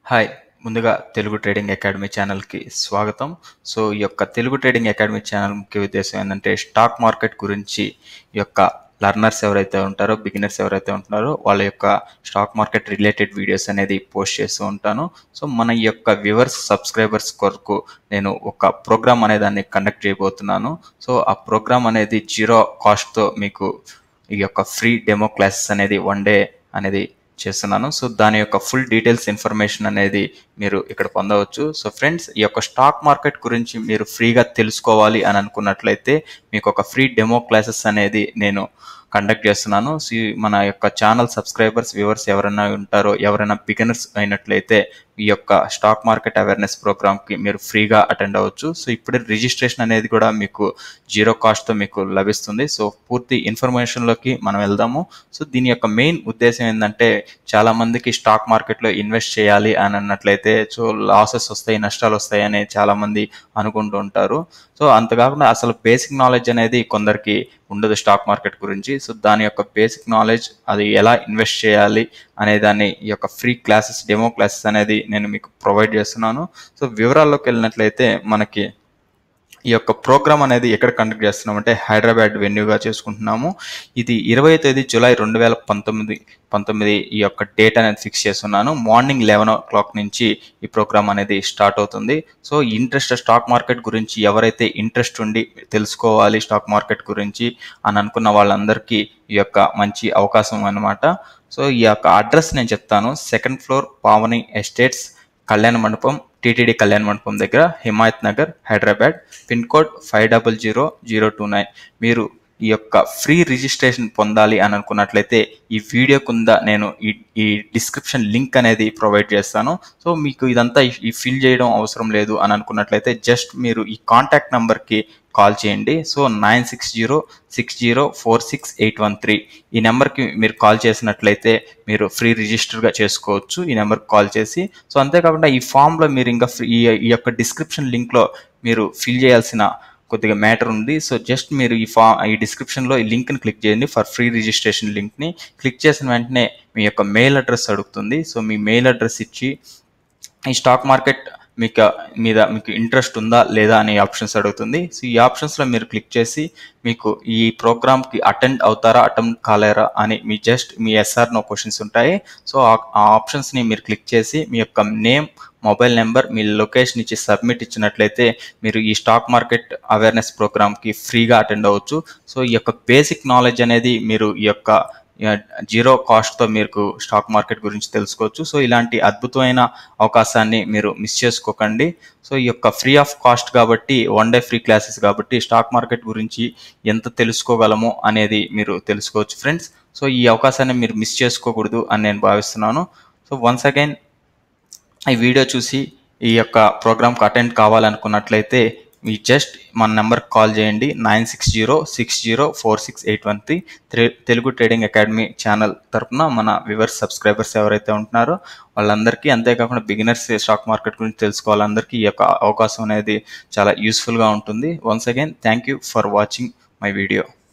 hi ముందుగా Telugu trading academy ఛానల్కి స్వాగతం సో ఈ యొక్క తెలుగు ట్రేడింగ్ అకాడమీ ఛానల్ ముఖ్య ఉద్దేశం ఏంటంటే స్టాక్ మార్కెట్ గురించి ఈ యొక్క లర్నర్స్ ఎవరైతే ఉంటారో బిగినర్స్ ఎవరైతే ఉంటున్నారో వాళ్ళ యొక్క స్టాక్ మార్కెట్ రిలేటెడ్ వీడియోస్ అనేది పోస్ట్ చేస్తూ ఉంటాను సో మన ఈ యొక్క వ్యూవర్స్ సబ్స్క్రైబర్స్ కొరకు నేను ఒక ప్రోగ్రామ్ అనే దాన్ని కండక్ట్ చేయబోతున్నాను సో ఆ ప్రోగ్రామ్ అనేది జీరో కాస్ట్తో మీకు ఈ యొక్క ఫ్రీ డెమో క్లాసెస్ అనేది వన్ డే అనేది చేస్తున్నాను సో దాని యొక్క ఫుల్ డీటెయిల్స్ ఇన్ఫర్మేషన్ అనేది మీరు ఇక్కడ పొందవచ్చు సో ఫ్రెండ్స్ ఈ యొక్క స్టాక్ మార్కెట్ గురించి మీరు ఫ్రీగా తెలుసుకోవాలి అని అనుకున్నట్లయితే మీకు ఒక ఫ్రీ డెమో క్లాసెస్ అనేది నేను కండక్ట్ చేస్తున్నాను సో ఈ మన యొక్క ఛానల్ సబ్స్క్రైబర్స్ వ్యూవర్స్ ఎవరైనా ఉంటారో ఎవరైనా బిగినర్స్ అయినట్లయితే ఈ యొక్క స్టాక్ మార్కెట్ అవేర్నెస్ ప్రోగ్రామ్కి మీరు ఫ్రీగా అటెండ్ అవ్వచ్చు సో ఇప్పుడు రిజిస్ట్రేషన్ అనేది కూడా మీకు జీరో కాస్ట్తో మీకు లభిస్తుంది సో పూర్తి ఇన్ఫర్మేషన్లోకి మనం వెళ్దాము సో దీని యొక్క మెయిన్ ఉద్దేశం ఏంటంటే చాలా మందికి స్టాక్ మార్కెట్లో ఇన్వెస్ట్ చేయాలి అని అన్నట్లయితే సో లాసెస్ వస్తాయి నష్టాలు వస్తాయి అని చాలా మంది అనుకుంటూ ఉంటారు సో అంతకాకుండా అసలు బేసిక్ నాలెడ్జ్ అనేది కొందరికి ఉండదు స్టాక్ మార్కెట్ గురించి సో దాని యొక్క బేసిక్ నాలెడ్జ్ అది ఎలా ఇన్వెస్ట్ చేయాలి అనే దాన్ని ఈ యొక్క ఫ్రీ క్లాసెస్ డెమో క్లాసెస్ అనేది నేను మీకు ప్రొవైడ్ చేస్తున్నాను సో వివరాల్లోకి వెళ్ళినట్లయితే మనకి ఈ యొక్క ప్రోగ్రామ్ అనేది ఎక్కడ కండక్ట్ చేస్తున్నాం అంటే హైదరాబాద్ వెన్యూగా చేసుకుంటున్నాము ఇది ఇరవై తేదీ జూలై రెండు వేల పంతొమ్మిది పంతొమ్మిది ఈ యొక్క డేట్ అనేది ఫిక్స్ చేస్తున్నాను మార్నింగ్ లెవెన్ ఓ క్లాక్ నుంచి ఈ ప్రోగ్రామ్ అనేది స్టార్ట్ అవుతుంది సో ఇంట్రెస్ట్ స్టాక్ మార్కెట్ గురించి ఎవరైతే ఇంట్రెస్ట్ ఉండి తెలుసుకోవాలి స్టాక్ మార్కెట్ గురించి అని అనుకున్న వాళ్ళందరికీ ఈ యొక్క మంచి అవకాశం అన్నమాట సో ఈ యొక్క అడ్రస్ నేను చెప్తాను సెకండ్ ఫ్లోర్ పావని ఎస్టేట్స్ కళ్యాణ మండపం టీటీడీ కళ్యాణ మండపం దగ్గర Himayat Nagar Hyderabad pin code five double zero zero two nine మీరు ఈ యొక్క ఫ్రీ రిజిస్ట్రేషన్ పొందాలి అని అనుకున్నట్లయితే ఈ వీడియో కింద నేను ఈ ఈ డిస్క్రిప్షన్ లింక్ అనేది ప్రొవైడ్ చేస్తాను సో మీకు ఇదంతా ఈ ఫిల్ చేయడం అవసరం లేదు అని అనుకున్నట్లయితే జస్ట్ మీరు ఈ కాంటాక్ట్ నెంబర్కి కాల్ చేయండి so nine six zero six zero four six eight one three ఈ నెంబర్కి మీరు కాల్ చేసినట్లయితే మీరు ఫ్రీ రిజిస్టర్గా చేసుకోవచ్చు ఈ నెంబర్కి కాల్ చేసి సో అంతేకాకుండా ఈ ఫామ్లో మీరు ఇంకా ఫ్రీ ఈ యొక్క డిస్క్రిప్షన్ లింక్లో మీరు ఫిల్ చేయాల్సిన కొద్దిగా మ్యాటర్ ఉంది సో జస్ట్ మీరు ఈ ఫా ఈ డిస్క్రిప్షన్లో ఈ లింక్ని క్లిక్ చేయండి ఫర్ ఫ్రీ రిజిస్ట్రేషన్ లింక్ని క్లిక్ చేసిన వెంటనే మీ యొక్క మెయిల్ అడ్రస్ అడుగుతుంది సో మీ మెయిల్ అడ్రస్ ఇచ్చి ఈ స్టాక్ మార్కెట్ మీకు మీద మీకు ఇంట్రెస్ట్ ఉందా లేదా అనే ఆప్షన్స్ అడుగుతుంది సో ఈ ఆప్షన్స్లో మీరు క్లిక్ చేసి మీకు ఈ ప్రోగ్రామ్కి అటెండ్ అవుతారా అటెండ్ కాలేరా అని మీ జస్ట్ మీ ఎస్ఆర్ నో క్వశ్చన్స్ ఉంటాయి సో ఆ ఆప్షన్స్ని మీరు క్లిక్ చేసి మీ యొక్క నేమ్ మొబైల్ నెంబర్ మీ లొకేషన్ ఇచ్చి సబ్మిట్ ఇచ్చినట్లయితే మీరు ఈ స్టాక్ మార్కెట్ అవేర్నెస్ ప్రోగ్రామ్కి ఫ్రీగా అటెండ్ అవ్వచ్చు సో ఈ యొక్క బేసిక్ నాలెడ్జ్ అనేది మీరు ఈ యొక్క జీరో కాస్ట్తో మీకు స్టాక్ మార్కెట్ గురించి తెలుసుకోవచ్చు సో ఇలాంటి అద్భుతమైన అవకాశాన్ని మీరు మిస్ చేసుకోకండి సో ఈ యొక్క ఫ్రీ ఆఫ్ కాస్ట్ కాబట్టి వన్ డే ఫ్రీ క్లాసెస్ కాబట్టి స్టాక్ మార్కెట్ గురించి ఎంత తెలుసుకోగలమో అనేది మీరు తెలుసుకోవచ్చు ఫ్రెండ్స్ సో ఈ అవకాశాన్ని మీరు మిస్ చేసుకోకూడదు అని నేను భావిస్తున్నాను సో వన్స్ అగైన్ ఈ వీడియో చూసి ఈ యొక్క ప్రోగ్రామ్కి అటెండ్ కావాలనుకున్నట్లయితే మీ జస్ట్ మన నెంబర్కి కాల్ చేయండి nine six zero six zero four six eight one three Telugu trading academy channel తరఫున మన వివర్స్ సబ్స్క్రైబర్స్ ఎవరైతే ఉంటున్నారో వాళ్ళందరికీ అంతేకాకుండా బిగినర్స్ స్టాక్ మార్కెట్ గురించి తెలుసుకోవాలందరికీ ఈ యొక్క అవకాశం అనేది చాలా యూస్ఫుల్గా ఉంటుంది once again thank you for watching my video